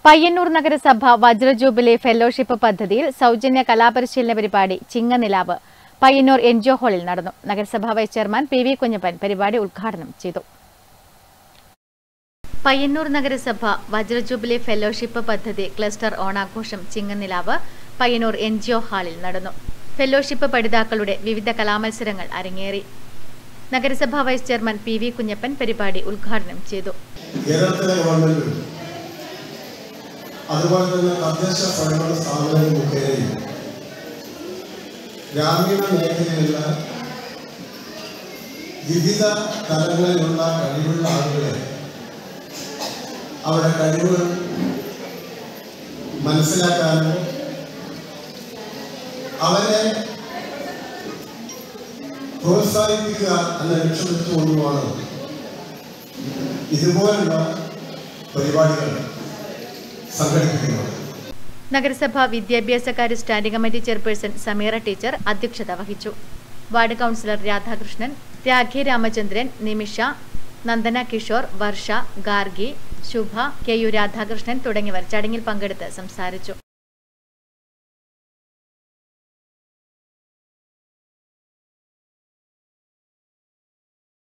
പയ്യന്നൂർ നഗരസഭ വജ്രജൂബിലി ഫെലോഷിപ്പ് പദ്ധതിയിൽ സൗജന്യ കലാപരിശീലന പരിപാടി Chinganilavu Payyanur N G O ഹാളിൽ നടന്നു നഗരസഭാ vice chairman P V Kunhappan പരിപാടി ഉദ്ഘാടനം ചെയ്തു പയ്യന്നൂർ നഗരസഭ വജ്രജൂബിലി ഫെലോഷിപ്പ് പദ്ധതി ക്ലസ്റ്റർ ഓണാഘോഷം Chinganilavu Payyanur N G O ഹാളിൽ നടന്നു ഫെലോഷിപ്പ് പഠിതാക്കളുടെ വിവിധ കലാമത്സരങ്ങൾ അരങ്ങേറി നഗരസഭാ vice chairman P V Kunhappan പരിപാടി ഉദ്ഘാടനം ചെയ്തു കേരളത്തിലെ ഗവൺമെന്റും അതുപോലെ തന്നെ തദ്ദേശ സ്വയംഭരണ സ്ഥാപനങ്ങൾ മുഖേനയും ഗ്രാമീണ മേഖലയിലുള്ള വിവിധ തലങ്ങളിലുള്ള കഴിവുള്ള ആളുകളെ അവരുടെ കഴിവുകൾ മനസ്സിലാക്കാനും അവരെ പ്രോത്സാഹിപ്പിക്കുക എന്ന ലക്ഷ്യം വെച്ചുകൊണ്ടുമാണ് ഇതുപോലുള്ള പരിപാടികൾ സംഘടിപ്പിക്കുന്നത് നഗരസഭ വിദ്യാഭ്യാസകാര്യ standing committee chairperson Sameera teacher അധ്യക്ഷത വഹിച്ചു ward councillor Radhakrishnan Rakhi Ramachandran Nimisha Nandana Kishore Varsha Gargi Shubha K U Radhakrishnan തുടങ്ങിയവർ ചടങ്ങിൽ പങ്കെടുത്ത് സംസാരിച്ചു